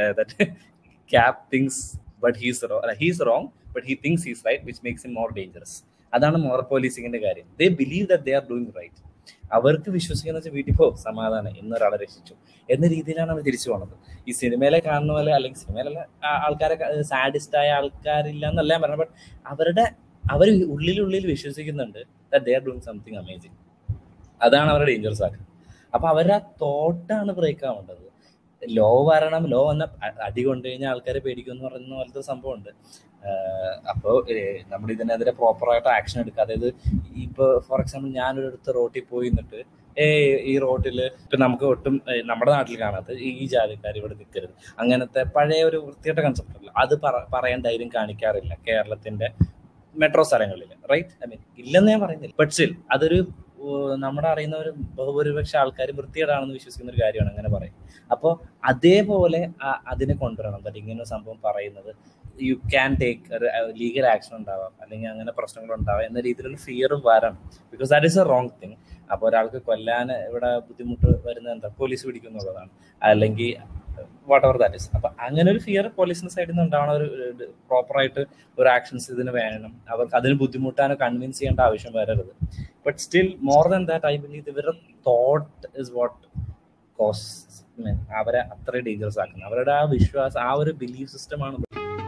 H: Cap thinks but he's he's wrong but he thinks he's right which makes him more dangerous അതാണ് മോർ പോലീസിങ്ങിന്റെ കാര്യം they believe that they are doing right അവർക്ക് വിശ്വസിക്കുന്ന വെച്ചാൽ വീട്ടിൽ പോ സമാധാനം ഇന്നൊരാളെ രക്ഷിച്ചു എന്ന രീതിയിലാണ് അവർ തിരിച്ചു പോണത് ഈ സിനിമയിലെ കാണുന്ന പോലെ അല്ലെങ്കിൽ സിനിമയിലെ ആൾക്കാരെ സാഡിസ്റ്റ് ആയ ആൾക്കാരില്ല എന്നല്ല ഞാൻ പറഞ്ഞത് ബട്ട് അവരുടെ അവർ ഉള്ളിലുള്ളിൽ വിശ്വസിക്കുന്നുണ്ട് that they are doing something amazing അതാണ് അവരുടെ ഡേഞ്ചറസ് ആക്കുന്നത് അപ്പൊ അവരുടെ ആ തോട്ടാണ് ബ്രേക്ക് ആവേണ്ടത് ലോ വരണം ലോ വന്ന അടി കൊണ്ടു കഴിഞ്ഞാൽ ആൾക്കാരെ പേടിക്കും എന്ന് പറയുന്ന പോലത്തെ സംഭവം ഉണ്ട് അപ്പോൾ നമ്മൾ ഇതിനെതിരെ പ്രോപ്പറായിട്ട് ആക്ഷൻ എടുക്കുക അതായത് ഇപ്പൊ ഫോർ എക്സാമ്പിൾ ഞാനൊരു അടുത്ത് റോട്ടിൽ പോയി നിന്നിട്ട് ഏ ഈ റോട്ടിൽ ഇപ്പൊ നമുക്ക് ഒട്ടും നമ്മുടെ നാട്ടിൽ കാണാത്ത ഈ ജാതിക്കാർ ഇവിടെ നിൽക്കരുത് അങ്ങനത്തെ പഴയ ഒരു വൃത്തിയുടെ കൺസെപ്റ്റ് അല്ല അത് പറയാൻ ധൈര്യം കാണിക്കാറില്ല കേരളത്തിന്റെ മെട്രോ സ്ഥലങ്ങളിൽ റൈറ്റ് ഐ മീൻ ഇല്ലെന്ന് ഞാൻ പറയുന്നില്ല ബട്ട് സ്റ്റിൽ അതൊരു നമ്മുടെ അറിയുന്ന ഒരു ബഹുഭൂരിപക്ഷ ആൾക്കാർ വൃത്തികേടാണെന്ന് വിശ്വസിക്കുന്ന ഒരു കാര്യമാണ് അങ്ങനെ പറയും അപ്പോൾ അതേപോലെ അതിനെ കൊണ്ടുവരണം പറ്റും ഇങ്ങനെ ഒരു സംഭവം പറയുന്നത് യു ക്യാൻ ടേക്ക് ഒരു ലീഗൽ ആക്ഷൻ ഉണ്ടാവാം അല്ലെങ്കിൽ അങ്ങനെ പ്രശ്നങ്ങൾ ഉണ്ടാവാം എന്ന രീതിയിലുള്ള ഫിയർ വരണം because that is a wrong thing അപ്പോൾ ഒരാൾക്ക് കൊല്ലാൻ ഇവിടെ ബുദ്ധിമുട്ട് വരുന്നത് എന്താ പോലീസ് പിടിക്കുന്നുള്ളതാണ് അല്ലെങ്കിൽ വാട്ട് എവർ ദാറ്റ് ഇസ് അപ്പൊ അങ്ങനെ ഒരു ഫിയർ പോലീസിന്റെ സൈഡിൽ നിന്ന് ഉണ്ടാവണ ഒരു പ്രോപ്പറായിട്ട് ഒരു ആക്ഷൻസ് ഇതിന് വേണം അവർക്ക് അതിന് ബുദ്ധിമുട്ടാനോ കൺവിൻസ് ചെയ്യേണ്ട ആവശ്യം വരരുത് but still more than that I believe ഇവരുടെ തോട്ട് ഇസ് വാട്ട് കോസ് അവരെ അത്ര ഡേഞ്ചറസ് ആക്കുന്നത് അവരുടെ ആ വിശ്വാസം ആ ഒരു ബിലീഫ് സിസ്റ്റമാണ്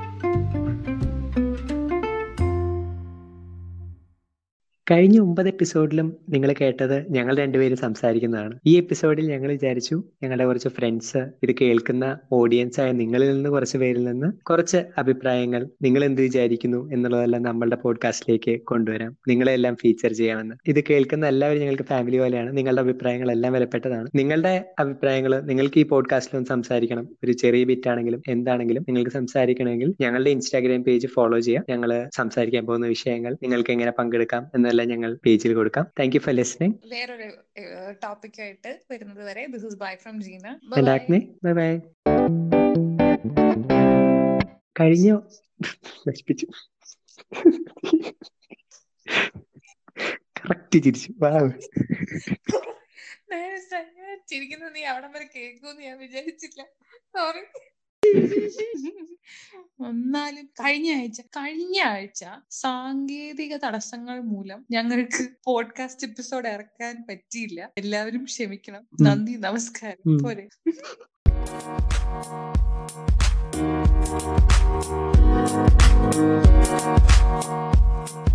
B: കഴിഞ്ഞ ഒമ്പത് എപ്പിസോഡിലും നിങ്ങൾ കേട്ടത് ഞങ്ങൾ രണ്ടുപേരും സംസാരിക്കുന്നതാണ് ഈ എപ്പിസോഡിൽ ഞങ്ങൾ വിചാരിച്ചു ഞങ്ങളുടെ കുറച്ച് ഫ്രണ്ട്സ് ഇത് കേൾക്കുന്ന ഓഡിയൻസ് ആയ നിങ്ങളിൽ നിന്ന് കുറച്ച് പേരിൽ നിന്ന് കുറച്ച് അഭിപ്രായങ്ങൾ നിങ്ങൾ എന്ത് വിചാരിക്കുന്നു എന്നുള്ളതെല്ലാം നമ്മളുടെ പോഡ്കാസ്റ്റിലേക്ക് കൊണ്ടുവരാം നിങ്ങളെല്ലാം ഫീച്ചർ ചെയ്യാമെന്ന് ഇത് കേൾക്കുന്ന എല്ലാവരും ഞങ്ങൾക്ക് ഫാമിലി പോലെയാണ് നിങ്ങളുടെ അഭിപ്രായങ്ങൾ എല്ലാം വിലപ്പെട്ടതാണ് നിങ്ങളുടെ അഭിപ്രായങ്ങൾ നിങ്ങൾക്ക് ഈ പോഡ്കാസ്റ്റിൽ ഒന്ന് സംസാരിക്കണം ഒരു ചെറിയ ബിറ്റ് ആണെങ്കിലും എന്താണെങ്കിലും നിങ്ങൾക്ക് സംസാരിക്കണമെങ്കിൽ ഞങ്ങളുടെ ഇൻസ്റ്റാഗ്രാം പേജ് ഫോളോ ചെയ്യാം ഞങ്ങൾ സംസാരിക്കാൻ പോകുന്ന വിഷയങ്ങൾ നിങ്ങൾക്ക് എങ്ങനെ പങ്കെടുക്കാം എന്നെല്ലാം ഞങ്ങൾ പേജിൽ കൊടുക്കാം താങ്ക് യു ഫോർ ലിസ്ണിംഗ്
C: വേറൊരു ടോപ്പിക് ആയിട്ട് വരുന്നത് വരെ this is bye from Jeena
B: and Agni bye bye കഴിഞ്ഞ നശിപ്പിച്ചു കറക്റ്റ് ചിരിച്ചു വാവ്
C: ചിരിക്കുന്നത് നീ അവിടം വരെ കേൾക്കൂന്ന് ഞാൻ വിചാരിച്ചില്ല സോറി എന്നാലും കഴിഞ്ഞ ആഴ്ച കഴിഞ്ഞ ആഴ്ച സാങ്കേതിക തടസ്സങ്ങൾ മൂലം ഞങ്ങൾക്ക് പോഡ്കാസ്റ്റ് എപ്പിസോഡ് ഇറക്കാൻ പറ്റിയില്ല എല്ലാവരും ക്ഷമിക്കണം നന്ദി നമസ്കാരം പോരെ
B: Thank you.